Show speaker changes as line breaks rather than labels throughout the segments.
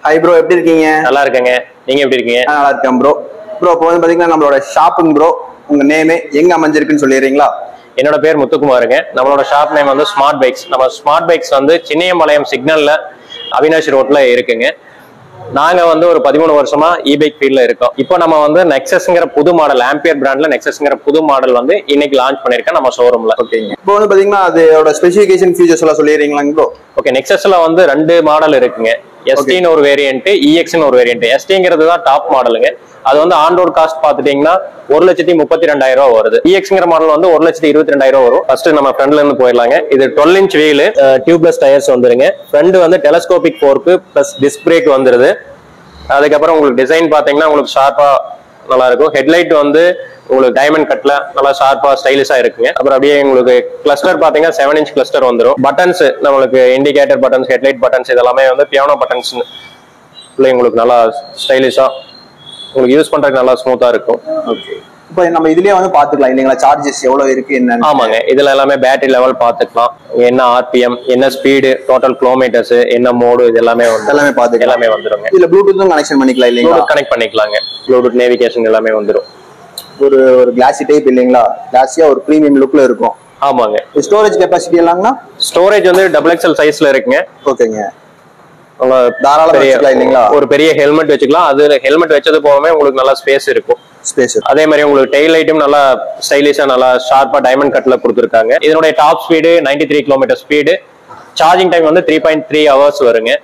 Hi bro எப்படி இருக்கீங்க
நல்லா இருக்கேங்க நீங்க எப்படி இருக்கீங்க
நான் நல்லா இருக்கேன் ப்ரோ ப்ரோ இப்போ வந்து பாத்தீங்கன்னா நம்மளோட ஷாப்புங்க ப்ரோ உங்க நேமு எங்க அமைஞ்சிருக்குன்னு சொல்லிடுறீங்களா
என்னோட பேர் முத்துக்குமாருங்க நம்மளோட ஷாப் நேம் வந்து ஸ்மார்ட் பைக்ஸ் நம்ம ஸ்மார்ட் பைக்ஸ் வந்து சின்னையம்பாளையம் சிக்னல்ல அவினாஷ் ரோட்ல இருக்குங்க நாங்க வந்து ஒரு பதிமூணு வருஷமா இ பைக் ஃபீல்ட்ல இருக்கோம் இப்போ நம்ம வந்து நெக்ஸஸ்ங்கிற புது மாடல் ஆம்பியர் பிராண்ட்ல நெக்ஸஸ்ங்கிற புது மாடல் வந்து இன்னைக்கு லான்ச் பண்ணிருக்கேன் நம்ம ஷோரூம்ல
ஓகேங்க இப்போ வந்து பாத்தீங்கன்னா அதோட ஸ்பெசிஃபிகேஷன் ஃபீச்சர்ஸ் எல்லாம் சொல்லிடுறீங்களாங்க ப்ரோ
ஓகே நெக்ஸஸ்ல வந்து ரெண்டு மாடல் இருக்குங்க எஸ்டின்னு ஒரு வேரியன்ட் இஎக்ஸ்னு ஒரு வேரியன்ட் எஸ்டிங்கிறது தான் டாப் மாடலுங்க அது வந்து ஆன் ரோட் காஸ்ட் பாத்துட்டீங்கன்னா ஒரு லட்சத்தி முப்பத்தி ரெண்டாயிரம் ரூபாய் வருது இஎக்ஸ்ங்கிற மாடல் வந்து ஒரு லட்சத்தி இருபத்தி ரெண்டாயிரம் ரூபாய் வரும் ஃபர்ஸ்ட் நம்ம ஃப்ரண்ட்ல இருந்து போயிடலாங்க இது twelve inch wheel tubeless tyres வந்துருங்க ஃப்ரண்ட் வந்து telescopic fork plus disc brake வந்துருது அதுக்கப்புறம் உங்களுக்கு டிசைன் பாத்தீங்கன்னா உங்களுக்கு ஷார்ப்பா நல்லா இருக்கும் ஹெட்லைட் வந்து உங்களுக்கு டைமண்ட் கட்ல நல்லா ஷார்ப்பா ஸ்டைலிஷா இருக்குங்க அப்புறம் அப்படியே உங்களுக்கு கிளஸ்டர் பாத்தீங்கன்னா செவன் இன்ச் கிளஸ்டர் வந்துடும் பட்டன்ஸ் நம்மளுக்கு இண்டிகேட்டர் பட்டன்ஸ் ஹெட்லைட் பட்டன்ஸ் இதெல்லாமே வந்து பியானோ பட்டன்ஸ் உங்களுக்கு நல்லா ஸ்டைலிஷா உங்களுக்கு யூஸ் பண்றதுக்கு நல்லா ஸ்மூத்தா இருக்கும்
ஓகே இப்போ நம்ம இதுலயே வந்து பாத்துக்கலாம் இல்லைங்களா சார்ஜஸ் எவ்வளவு இருக்கு என்னன்னு
ஆமாங்க இதுல எல்லாமே பேட்டரி லெவல் பாத்துக்கலாம் என்ன ஆர்பிஎம் என்ன ஸ்பீடு டோட்டல் கிலோமீட்டர்ஸ் என்ன மோடு இது எல்லாமே வந்து
எல்லாமே பாத்துக்கலாம்
எல்லாமே வந்துருங்க
இதுல ப்ளூடூத்தும் கனெக்ஷன் பண்ணிக்கலாம் இல்லைங்களா
ப்ளூடூத் கனெக்ட் பண்ணிக்கலாங்க ப்ளூடூத் நேவிகேஷன் எல்லாமே வந்துடும்
ஒரு ஒரு கிளாசி டைப் இல்லைங்களா கிளாஸியா ஒரு ப்ரீமியம் லுக்ல இருக்கும்
ஆமாங்க
ஸ்டோரேஜ் கெப்பாசிட்டி எல்லாம்னா
ஸ்டோரேஜ் வந்து டபுள் எக்ஸ்எல் சைஸ்ல இருக்குங்க
ஓகேங்க
உங்க
தாராளமா
பெரிய-
வச்சுக்கலாம் இல்லைங்களா
ஒரு பெரிய ஹெல்மெட் வச்சுக்கலாம் அது ஹெல்மெட் வச்சது போகவே உங்களுக்கு நல்லா ஸ்பேஸ் இருக்கும்
ஸ்பேஸ்
அதே மாதிரி உங்களுக்கு டெய்ல் லைட்டும் நல்லா ஸ்டைலிஷா நல்லா ஷார்ப்பா டைமண்ட் கட்ல கொடுத்துருக்காங்க இதனுடைய top speed 93 three kilometre speed charging time வந்து த்ரீ பாயிண்ட் த்ரீ ஹவர்ஸ் வருங்க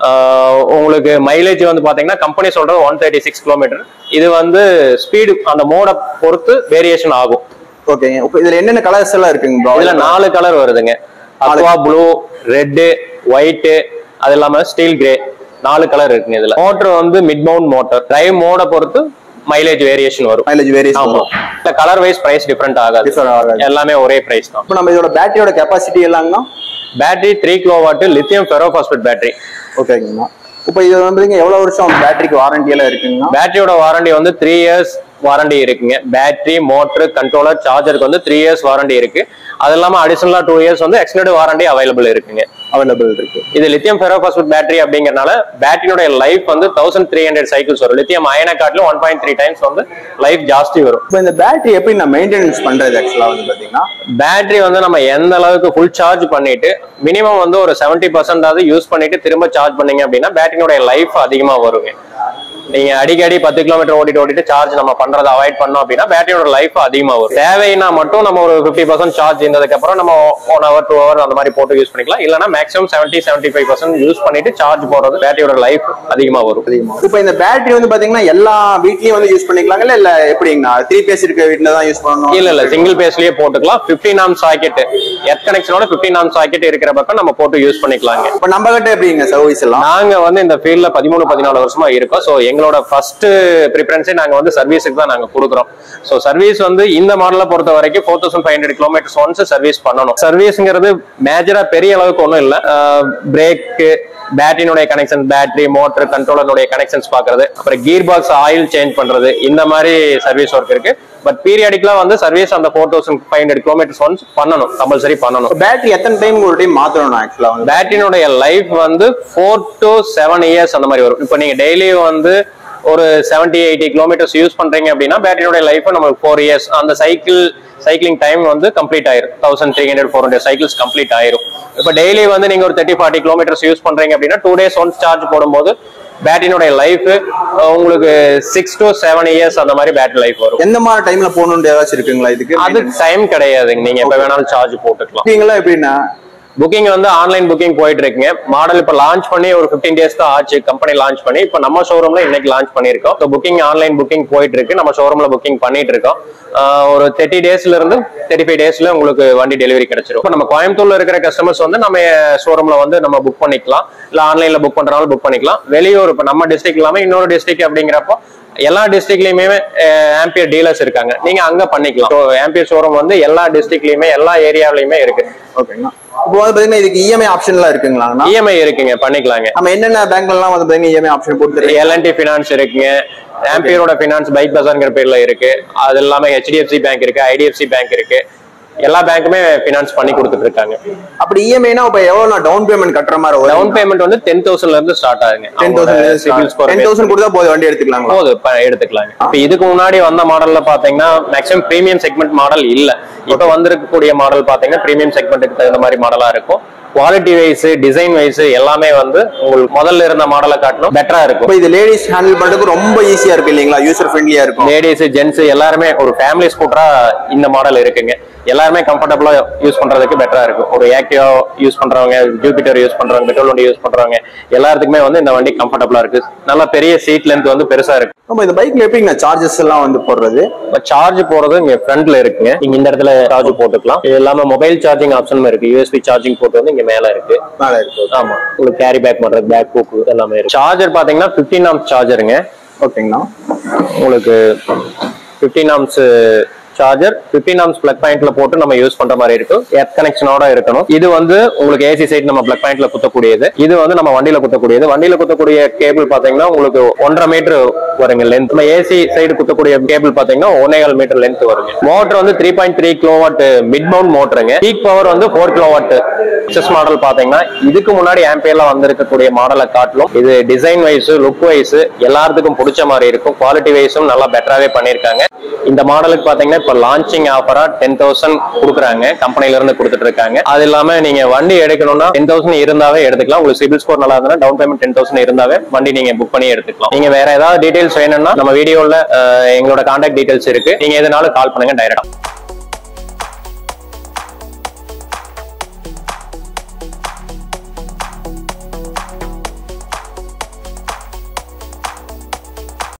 ஆஹ் உங்களுக்கு மைலேஜ் வந்து பாத்தீங்கன்னா கம்பெனி சொல்றது ஒன் தேர்ட்டி சிக்ஸ் கிலோமீட்டர் இது வந்து ஸ்பீடு அந்த மோட பொறுத்து வேரியேஷன் ஆகும்
ஓகேங்க இப்போ இதுல என்னென்ன கலர்ஸ் எல்லாம் இருக்குங்க ப்ரோ
இதுல நாலு கலர் வருதுங்க அக்வா ப்ளூ ரெட்டு ஒயிட்டு அது இல்லாம ஸ்டீல் கிரே நாலு கலர் இருக்குங்க இதுல மோட்டர் வந்து மிட் மவுண்ட் மோட்டர் டிரைவ் மோட பொறுத்து மைலேஜ் வேரியேஷன் வரும்
மைலேஜ் வேரியஸ்
ஆமா இந்த கலர் வைஸ் பிரைஸ் டிஃபரெண்ட் ஆகாது
Different ஆகாது.
எல்லாமே ஒரே பிரைஸ் தான்
இப்போ நம்ம இதோட பேட்டரியோட கெப்பாசிட்டி எல்லாம்னா
battery three kilowatt lithium ferrophosphate battery
ஓகேங்கண்ணா இப்போ இது வந்து எவ்வளவு வருஷம் பேட்டரிக்கு வாரண்டி எல்லாம் இருக்குங்கண்ணா
பேட்டரியோட வாரண்டி வந்து த்ரீ இயர்ஸ் வாரண்டி இருக்குங்க பேட்டரி மோட்டர் கண்ட்ரோலர் சார்ஜருக்கு வந்து த்ரீ இயர்ஸ் வாரண்டி இருக்கு அது இல்லாம அடிஷனலா டூ இயர்ஸ் வந்து எக்ஸ்டெண்டட் வாரண்டி அவைலபிள் இருக்குங்க
அவைலபிள் இருக்கு
இது லித்தியம் ஃபெரோபாஸ்பேட் பேட்டரி அப்படிங்கறனால பேட்டரியோட லைஃப் வந்து தௌசண்ட் த்ரீ ஹண்ட்ரட் சைக்கிள்ஸ் வரும் லித்தியம் அயனை காட்டிலும் ஒன் பாயிண்ட் த்ரீ டைம்ஸ் வந்து லைஃப் ஜாஸ்தி வரும்
இப்போ இந்த பேட்டரி எப்படி நான் மெயின்டெனன்ஸ் பண்றது ஆக்சுவலா வந்து பாத்தீங்கன்னா
பேட்டரி வந்து நம்ம எந்த அளவுக்கு ஃபுல் சார்ஜ் பண்ணிட்டு மினிமம் வந்து ஒரு செவன்டி பர்சன்டாவது யூஸ் பண்ணிட்டு திரும்ப சார்ஜ் பண்ணீங்க அப்படின்னா பேட்டரியோட லைஃப் அதிகமா வருங்க நீங்க அடிக்கடி பத்து கிலோமீட்டர் ஓட்டிட்டு ஓட்டிட்டு சார்ஜ் நம்ம பண்றதை அவாய்ட் பண்ணோம் அப்படின்னா பேட்டரியோட லைஃப் அதிகமா வரும் தேவைன்னா மட்டும் நம்ம ஒரு ஃபிஃப்டி பர்சன்ட் சார்ஜ் இருந்ததுக்கு அப்புறம் நம்ம ஒன் ஹவர் டூ ஹவர் அந்த மாதிரி போட்டு யூஸ் பண்ணிக்கலாம் இல்லைன்னா maximum seventy seventy five percent use பண்ணிட்டு சார்ஜ் போடுறது பேட்டரியோட லைஃப் அதிகமா வரும்
இப்போ இந்த பேட்டரி வந்து பாத்தீங்கன்னா எல்லா வீட்லயும் வந்து யூஸ் பண்ணிக்கலாங்களா இல்ல எப்படிங்கண்ணா த்ரீ பேஸ் இருக்க வீட்ல தான் யூஸ் பண்ணணும்
இல்ல இல்ல சிங்கிள் பேஸ்லயே போட்டுக்கலாம் 15 ஆம் சாக்கெட் எர்த் கனெக்ஷனோட 15 ஆம் சாக்கெட் இருக்கிற பக்கம் நம்ம போட்டு யூஸ் பண்ணிக்கலாங்க
இப்போ நம்ம கிட்ட எப்படிங்க சர்வீஸ் எல்லாம்
நாங்க வந்து இந்த ஃபீல்ட்ல பதிமூணு பதினாலு வருஷமா இருக்கோம் ஸோ எங்களோட ஃபர்ஸ்ட் ப்ரிஃபரன்ஸே நாங்க வந்து சர்வீஸுக்கு தான் நாங்க கொடுக்குறோம் ஸோ சர்வீஸ் வந்து இந்த மாடலை பொறுத்த வரைக்கும் four thousand five hundred kilometres once service பண்ணணும் சர்வீஸ்ங்கிறது மேஜரா பெரிய அளவுக்கு ஒன்றும் இல்லை பிரேக்கு பேட்டரியினுடைய கனெக்ஷன் பேட்டரி மோட்டர் கண்ட்ரோலருடைய கனெக்ஷன்ஸ் பாக்குறது அப்புறம் கீர் பாக்ஸ் ஆயில் சேஞ்ச் பண்றது இந்த மாதிரி சர்வீஸ் ஒர்க் இருக்கு பட் பீரியாடிக்கலா வந்து சர்வீஸ் அந்த four thousand five hundred kilometres once பண்ணணும் கம்பல்சரி பண்ணணும்
பேட்டரி எத்தனை டைம் ஒரு டைம் மாத்தணும் ஆக்சுவலா வந்து
பேட்டரியினுடைய லைஃப் வந்து ஃபோர் டு செவன் இயர்ஸ் அந்த மாதிரி வரும் இப்போ நீங்க டெய்லி வந்து ஒரு செவன்டி எயிட்டி கிலோமீட்டர்ஸ் யூஸ் பண்றீங்க அப்படின்னா பேட்டரியோட லைஃப் நமக்கு ஃபோர் இயர்ஸ் அந்த சைக்கிள் சைக்கிளிங் டைம் வந்து கம்ப்ளீட் ஆயிரும் thousand three hundred four hundred cycles complete ஆயிரும் இப்போ டெய்லி வந்து நீங்க ஒரு தேர்ட்டி ஃபார்ட்டி கிலோமீட்டர்ஸ் யூஸ் பண்றீங்க அப்படின்னா டூ டேஸ் ஒன்ஸ் சார்ஜ் போடும்போது பேட்டரியினுடைய லைஃப் உங்களுக்கு சிக்ஸ் டு செவன் இயர்ஸ் அந்த மாதிரி பேட்டரி லைஃப் வரும்
எந்த மாதிரி டைம்ல போகணும்னு ஏதாச்சும் இருக்குங்களா இதுக்கு
அது டைம் கிடையாதுங்க நீங்க எப்ப வேணாலும் சார்ஜ் போட்டுக்கலாம்
புக்கிங்லாம் எப்படின்னா
புக்கிங் வந்து ஆன்லைன் புக்கிங் போயிட்டு இருக்குங்க மாடல் இப்போ லான்ச் பண்ணி ஒரு 15 டேஸ் தான் ஆச்சு கம்பெனி லான்ச் பண்ணி இப்போ நம்ம ஷோரூம்ல இன்னைக்கு லான்ச் பண்ணியிருக்கோம் ஸோ புக்கிங் ஆன்லைன் புக்கிங் போயிட்டு இருக்கு நம்ம ஷோரூம்ல புக்கிங் பண்ணிட்டு இருக்கோம் ஆஹ் ஒரு தேர்ட்டி டேஸ்ல இருந்து தேர்ட்டி ஃபைவ் டேஸ்ல உங்களுக்கு வண்டி டெலிவரி கிடைச்சிரும் இப்போ நம்ம கோயம்புத்தூர்ல இருக்கிற கஸ்டமர்ஸ் வந்து நம்ம ஷோரூம்ல வந்து நம்ம புக் பண்ணிக்கலாம் இல்ல ஆன்லைன்ல புக் பண்றனாலும் புக் பண்ணிக்கலாம் வெளியூர் இப்போ நம்ம டிஸ்ட்ரிக்ட் இல்லாம இன்னொரு டிஸ்ட்ரிக்ட் அப்படிங்கிறப்போ எல்லா டிஸ்ட்ரிக்ட்லயுமே ஆம்பியர் டீலர்ஸ் இருக்காங்க நீங்க அங்க பண்ணிக்கலாம் ஆம்பியர் ஷோரூம் வந்து எல்லா டிஸ்ட்ரிக்ட்லயுமே எல்லா ஏரியாவிலயுமே இருக்கு
ஓகேங்கண்ணா இப்போ வந்து பாத்தீங்கன்னா இதுக்கு இஎம்ஐ ஆப்ஷன்லாம் இருக்குங்களாங்கண்ணா
இஎம்ஐ இருக்குங்க பண்ணிக்கலாங்க
நம்ம என்னென்ன பேங்க்ல எல்லாம் வந்து பாத்தீங்கன்னா இஎம்ஐ ஆப்ஷன் போட்டு
எல்என்டி ஃபினான்ஸ் இருக்குங்க ஆம்பியரோட ஃபினான்ஸ் பைக் பஜார்ங்கிற பேர்ல இருக்கு அது இல்லாம ஹெச்டிஎஃப்சி பேங்க் இருக்கு ஐடிஎஃப்சி பேங்க் இருக்கு எல்லா பேங்க்குமே ஃபினான்ஸ் பண்ணி கொடுத்துட்டு இருக்காங்க
அப்படி இஎம்ஐனா இப்ப எவ்வளவு நான் டவுன் பேமெண்ட் கட்டுற மாதிரி வரும்
டவுன் பேமெண்ட் வந்து டென் தௌசண்ட்ல இருந்து ஸ்டார்ட் ஆகுங்க
ten
civil score
ten thousand கொடுத்தா போதும் வண்டி எடுத்துக்கலாங்களா
போது இப்ப எடுத்துக்கலாங்க இப்ப இதுக்கு முன்னாடி வந்த மாடல்ல பாத்தீங்கன்னா மேக்ஸிமம் பிரீமியம் செக்மெண்ட் மாடல் இல்ல இப்ப வந்திருக்கக்கூடிய மாடல் பாத்தீங்கன்னா பிரீமியம் செக்மெண்ட்டுக்கு தகுந்த மாதிரி மாடலா இருக்கும் குவாலிட்டி வைஸ் டிசைன் வைஸ் எல்லாமே வந்து உங்களுக்கு முதல்ல இருந்த மாடலை காட்டிலும் பெட்டரா இருக்கும்
இப்ப இது லேடிஸ் ஹேண்டில் பண்றதுக்கு ரொம்ப ஈஸியா இருக்கு இல்லைங்களா யூசர் ஃப்ரெண்ட்லியா இருக்கும்
லேடிஸ் ஜென்ஸ் எல்லாருமே ஒரு ஃபேமிலி ஸ்கூட்டரா இந்த மாடல் இருக்குங்க எல்லாருமே கம்ஃபர்டபுளா யூஸ் பண்றதுக்கு பெட்டரா இருக்கும் ஒரு ஆக்டிவா யூஸ் பண்றவங்க ஜூபிட்டர் யூஸ் பண்றவங்க பெட்ரோல் வண்டி யூஸ் பண்றவங்க எல்லாத்துக்குமே வந்து இந்த வண்டி கம்ஃபர்டபுளா இருக்கு நல்ல பெரிய சீட் லென்த் வந்து பெருசா இருக்கு
நம்ம இந்த பைக்ல எப்படிங்க சார்ஜஸ் எல்லாம் வந்து போடுறது
சார்ஜ் போறது இங்க ஃப்ரண்ட்ல இருக்குங்க நீங்க இந்த இடத்துல சார்ஜ் போட்டுக்கலாம் இது இல்லாம மொபைல் சார்ஜிங் ஆப்ஷனும் இருக்கு யூஎஸ்பி சார்ஜிங் போர்ட் வந்து இங்க மேல இருக்கு
மேல இருக்கு
ஆமா உங்களுக்கு கேரி பேக் பண்றது பேக் புக் எல்லாமே இருக்கு சார்ஜர் பாத்தீங்கன்னா 15 ஆம்ஸ் சார்ஜருங்க
ஓகேங்கண்ணா
உங்களுக்கு 15 ஆம்ஸ் சார்ஜர் 15 ஆம்ஸ் பிளக் பாயிண்ட்ல போட்டு நம்ம யூஸ் பண்ற மாதிரி இருக்கும் எர்த் கனெக்ஷனோட இருக்கணும் இது வந்து உங்களுக்கு ஏசி சைடு நம்ம பிளக் பாயிண்ட்ல குத்தக்கூடியது இது வந்து நம்ம வண்டியில குத்தக்கூடியது வண்டியில குத்தக்கூடிய கேபிள் பாத்தீங்கன்னா உங்களுக்கு ஒன்றரை மீட்டர் வருங்க லென்த் நம்ம ஏசி சைடு குத்தக்கூடிய கேபிள் பாத்தீங்கன்னா ஒன்னேகால் மீட்டர் லென்த் வருங்க மோட்டர் வந்து three point three kilowatt mid mount மோட்டருங்க பீக் பவர் வந்து ஃபோர் கிலோவாட் எக்ஸஸ் மாடல் பாத்தீங்கன்னா இதுக்கு முன்னாடி ஆம்பியர்ல வந்திருக்கக்கூடிய மாடலை காட்டிலும் இது டிசைன் வைஸ் லுக் வைஸ் எல்லாத்துக்கும் பிடிச்ச மாதிரி இருக்கும் குவாலிட்டி வைஸும் நல்லா பெட்டராகவே பண்ணியிருக்காங்க இந்த மாடலுக்கு பாத்தீங்கன்னா இப்ப லான்ச்சிங் ஆஃபரா டென் தௌசண்ட் கொடுக்குறாங்க கம்பெனில இருந்து கொடுத்துட்டு இருக்காங்க அது இல்லாம நீங்க வண்டி எடுக்கணும்னா டென் தௌசண்ட் இருந்தாவே எடுத்துக்கலாம் உங்களுக்கு சிபில் ஸ்கோர் நல்லா இருந்தா டவுன் பேமெண்ட் டென் தௌசண்ட் இருந்தாவே வண்டி நீங்க புக் பண்ணி எடுத்துக்கலாம் நீங்க வேற ஏதாவது டீடைல்ஸ் வேணும்னா நம்ம வீடியோல எங்களோட கான்டாக்ட் டீடைல்ஸ் இருக்கு நீங்க எதனாலும் கால் பண்ணுங்க டைரக்டா